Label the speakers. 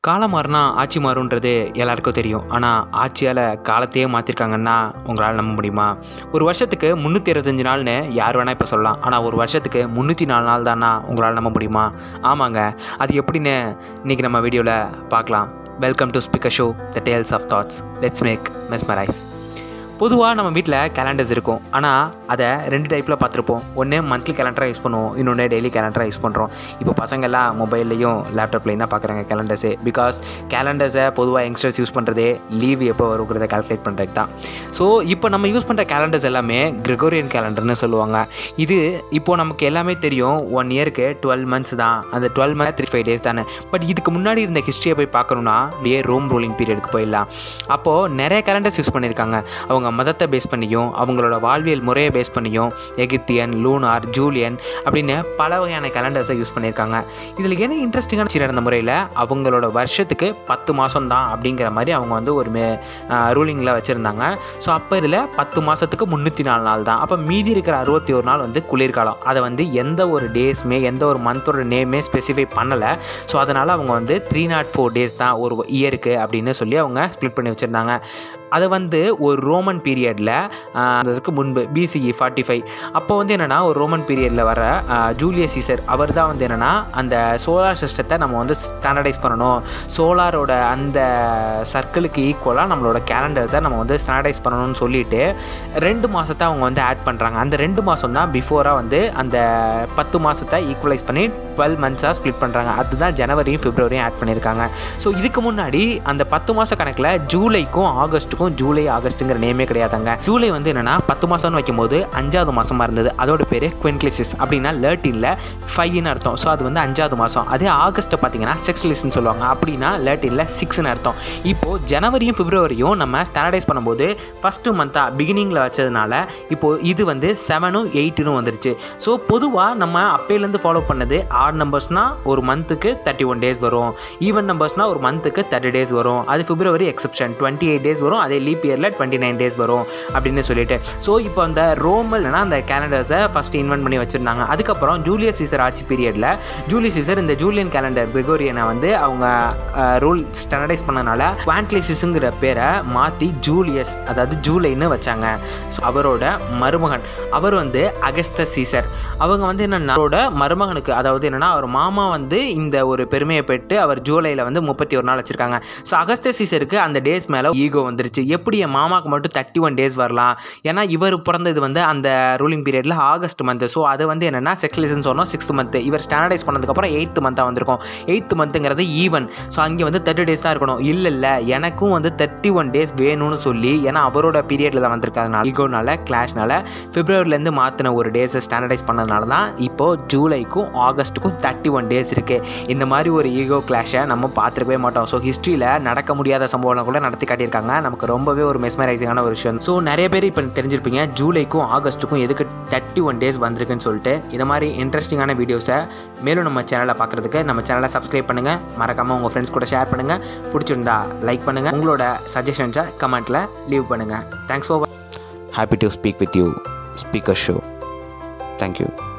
Speaker 1: காலம் மாறினா ஆட்சி மாறுன்றது எல்லாருக்கும் தெரியும் ஆனால் ஆட்சியால் காலத்தையே மாற்றிருக்காங்கன்னா உங்களால் நம்ப முடியுமா ஒரு வருஷத்துக்கு முந்நூற்றி இருபத்தஞ்சு நாள்னு யார் வேணால் இப்போ சொல்லலாம் ஆனால் ஒரு வருஷத்துக்கு முந்நூற்றி நாலு நாள் தானா உங்களால் நம்ப முடியுமா ஆமாங்க அது எப்படின்னு இன்றைக்கி நம்ம வீடியோவில் பார்க்கலாம் welcome to speaker show the tales of thoughts let's make mesmerize பொதுவாக நம்ம வீட்டில் கேலண்டர்ஸ் இருக்கும் ஆனால் அதை ரெண்டு டைப்பில் பார்த்துருப்போம் ஒன்று மந்த்லி கேலண்டராக யூஸ் பண்ணுவோம் இன்னொன்று டெய்லி கேலண்டராக யூஸ் பண்ணுறோம் இப்போ பசங்கள்லாம் மொபைல்லையும் லேப்டாப்லையும் தான் பார்க்குறாங்க கேலண்டர்ஸே பிகாஸ் கேலண்டர்ஸை பொதுவாக யங்ஸ்டர்ஸ் யூஸ் பண்ணுறதே லீவ் எப்போ வருங்கிறத கால்குலேட் பண்ணுறதுக்கு தான் ஸோ இப்போ நம்ம யூஸ் பண்ணுற கேலண்டர்ஸ் எல்லாமே கிரெகோரியன் கேலண்டர்னு சொல்லுவாங்க இது இப்போ நமக்கு எல்லாமே தெரியும் ஒன் இயருக்கு டுவெல் மந்த்ஸ் தான் அந்த twelve month three five days தானே பட் இதுக்கு முன்னாடி இருந்த ஹிஸ்ட்ரியை போய் பார்க்கணுன்னா அப்படியே ரோம் ரூலிங் பீரியடுக்கு போயிடலாம் அப்போது நிறைய கேலண்டர்ஸ் யூஸ் பண்ணியிருக்காங்க அவங்க மதத்தை பேஸ் பண்ணியும் அவங்களோட வாழ்வியல் முறையை பேஸ் பண்ணியும் எகிப்தியன் லூனார் ஜூலியன் அப்படின்னு பல வகையான கேலண்டர்ஸை யூஸ் பண்ணியிருக்காங்க இதில் என்ன இன்ட்ரெஸ்டிங்கான விஷயம் நடந்த முறையில் அவங்களோட வருஷத்துக்கு பத்து மாதம் தான் அப்படிங்கிற மாதிரி அவங்க வந்து ஒரு மே ரூலிங்கில் வச்சுருந்தாங்க ஸோ அப்போ இதில் பத்து மாதத்துக்கு முந்நூற்றி நாலு நாள் தான் அப்போ மீதி இருக்கிற அறுபத்தி ஒரு நாள் வந்து குளிர்காலம் அதை வந்து எந்த ஒரு டேஸ்மே எந்த ஒரு மந்தோட நேமே ஸ்பெசிஃபை பண்ணலை ஸோ அதனால் அவங்க வந்து த்ரீ நாட் ஃபோர் டேஸ் தான் ஒரு இயருக்கு அப்படின்னு சொல்லி அவங்க ஸ்ப்ளிட் பண்ணி வச்சுருந்தாங்க அதை வந்து ஒரு ரோமன் பீரியடில் அதற்கு முன்பு பிசிஇ ஃபார்ட்டி ஃபைவ் அப்போ வந்து என்னென்னா ஒரு ரோமன் பீரியடில் வர ஜூலியஸ் சீசர் அவர் தான் வந்து என்னென்னா அந்த சோலார் சிஸ்டத்தை நம்ம வந்து ஸ்டாண்டர்டைஸ் பண்ணணும் சோலாரோட அந்த சர்க்கிளுக்கு ஈக்குவலாக நம்மளோட கேலண்டர்ஸை நம்ம வந்து ஸ்டாண்டர்டைஸ் பண்ணணும்னு சொல்லிட்டு ரெண்டு மாதத்தை அவங்க வந்து ஆட் பண்ணுறாங்க அந்த ரெண்டு மாதம் தான் பிஃபோராக வந்து அந்த பத்து மாதத்தை ஈக்குவலைஸ் பண்ணி டுவெல் மந்த்ஸாக ஸ்ப்ளிட் பண்ணுறாங்க அதுதான் ஜனவரியும் பிப்ரவரியும் ஆட் பண்ணியிருக்காங்க ஸோ இதுக்கு முன்னாடி அந்த பத்து மாத கணக்கில் ஜூலைக்கும் ஆகஸ்ட்டுக்கும் ஜூலை ஆகஸ்ட்டுங்கிற நேமே கிடையாதுங்க ஜூலை வந்து என்னென்னா பத்து மாதம்னு வைக்கும்போது அஞ்சாவது மாதமாக இருந்தது அதோட பேர் குவென்க்லிசிஸ் அப்படின்னா லேட்டினில் ஃபைவ்னு அர்த்தம் ஸோ அது வந்து அஞ்சாவது மாதம் அதே ஆகஸ்ட்டை பார்த்தீங்கன்னா செக்ஸ்லிஸ்ன்னு சொல்லுவாங்க அப்படின்னா லேட்டினில் சிக்ஸ்னு அர்த்தம் இப்போது ஜனவரியும் பிப்ரவரியும் நம்ம ஸ்டாண்டர்டைஸ் பண்ணும்போது ஃபஸ்ட்டு மந்த்தாக பிகினிங்கில் வச்சதுனால இப்போது இது வந்து செவனும் எயிட்டுன்னு வந்துருச்சு ஸோ பொதுவாக நம்ம அப்பையிலேருந்து ஃபாலோ பண்ணது ஆட் நம்பர்ஸ்னால் ஒரு மந்த்துக்கு தேர்ட்டி ஒன் டேஸ் வரும் ஈவன் நம்பர்ஸ்னால் ஒரு மந்த்துக்கு தேர்ட்டி டேஸ் வரும் அது February exception twenty eight days வரும் அதே லீப் இயரில் டுவெண்ட்டி நைன் டேஸ் வரும் அப்படின்னு சொல்லிட்டு ஸோ இப்போ அந்த ரோமல்னா அந்த கேலண்டர்ஸை ஃபஸ்ட்டு இன்வென்ட் பண்ணி வச்சுருந்தாங்க அதுக்கப்புறம் ஜூலியஸ் சீசர் ஆட்சி பீரியடில் ஜூலியஸ் சீசர் இந்த ஜூலியன் கேலண்டர் கிரிகோரியனை வந்து அவங்க ரூல் ஸ்டாண்டர்டைஸ் பண்ணனால குவான்க்லிசிஸுங்கிற பேரை மாற்றி ஜூலியஸ் அதாவது ஜூலைன்னு வச்சாங்க ஸோ அவரோட மருமகன் அவர் வந்து அகஸ்த சீசர் அவங்க வந்து என்னென்னா அவரோட மருமகனுக்கு அதாவது என்னென்னா அவர் மாமா வந்து இந்த ஒரு பெருமையை பெற்று அவர் ஜூலையில் வந்து முப்பத்தி ஒரு நாள் வச்சுருக்காங்க ஸோ அகஸ்த சீசருக்கு அந்த டேஸ் மேலே ஈகோ வந்துருச்சு எப்படி என் மாமாவுக்கு மட்டும் தேர்ட்டி ஒன் டேஸ் வரலாம் ஏன்னா இவர் பிறந்தது வந்து அந்த ரூலிங் பீரியடில் ஆகஸ்ட் மந்த் ஸோ அது வந்து என்னென்னா செக்லிசன் சொன்னோம் சிக்ஸ்த் மந்த் இவர் ஸ்டாண்டர்டைஸ் பண்ணதுக்கப்புறம் எயித்து மந்த்தாக வந்திருக்கும் எயித்து மந்த்துங்கிறது ஈவன் ஸோ அங்கே வந்து தேர்ட்டி டேஸ் தான் இருக்கணும் இல்லை இல்லை எனக்கும் வந்து தேர்ட்டி ஒன் டேஸ் வேணும்னு சொல்லி ஏன்னா அவரோட பீரியடில் தான் வந்திருக்காதுனால ஈகோனால கிளாஷ்னால பிப்ரவரிலேருந்து மாற்றின ஒரு டேஸை ஸ்டாண்டர்டைஸ் பண்ணதுனால தான் இப்போது ஜூலைக்கும் ஆகஸ்ட்டுக்கும் தேர்ட்டி ஒன் டேஸ் இருக்குது இந்த மாதிரி ஒரு ஈகோ கிளாஷை நம்ம பார்த்துருக்கவே மாட்டோம் ஸோ ஹிஸ்ட்ரியில் நடக்க முடியாத சம்பவம்லாம் கூட நடத்தி காட்டியிருக்காங்க நமக்கு ரொம்பவே ஒரு மெஸ்மரைசிங்கான ஒரு விஷயம் ஸோ நிறைய பேர் இப்போ தெரிஞ்சிருப்பீங்க ஜூலைக்கும் ஆகஸ்ட்டுக்கும் எதுக்கு தேர்ட்டி ஒன் டேஸ் வந்திருக்குன்னு சொல்லிட்டு இந்த மாதிரி இன்ட்ரெஸ்டிங்கான வீடியோஸை மேலும் நம்ம சேனலை பார்க்குறதுக்கு நம்ம சேனலை சப்ஸ்கிரைப் பண்ணுங்கள் மறக்காமல் உங்கள் ஃப்ரெண்ட்ஸ் கூட ஷேர் பண்ணுங்கள் பிடிச்சிருந்தா லைக் பண்ணுங்கள் உங்களோட சஜஷன்ஸை கமெண்ட்டில் லீவ் பண்ணுங்கள் thanks for
Speaker 2: happy to speak with you speaker show thank you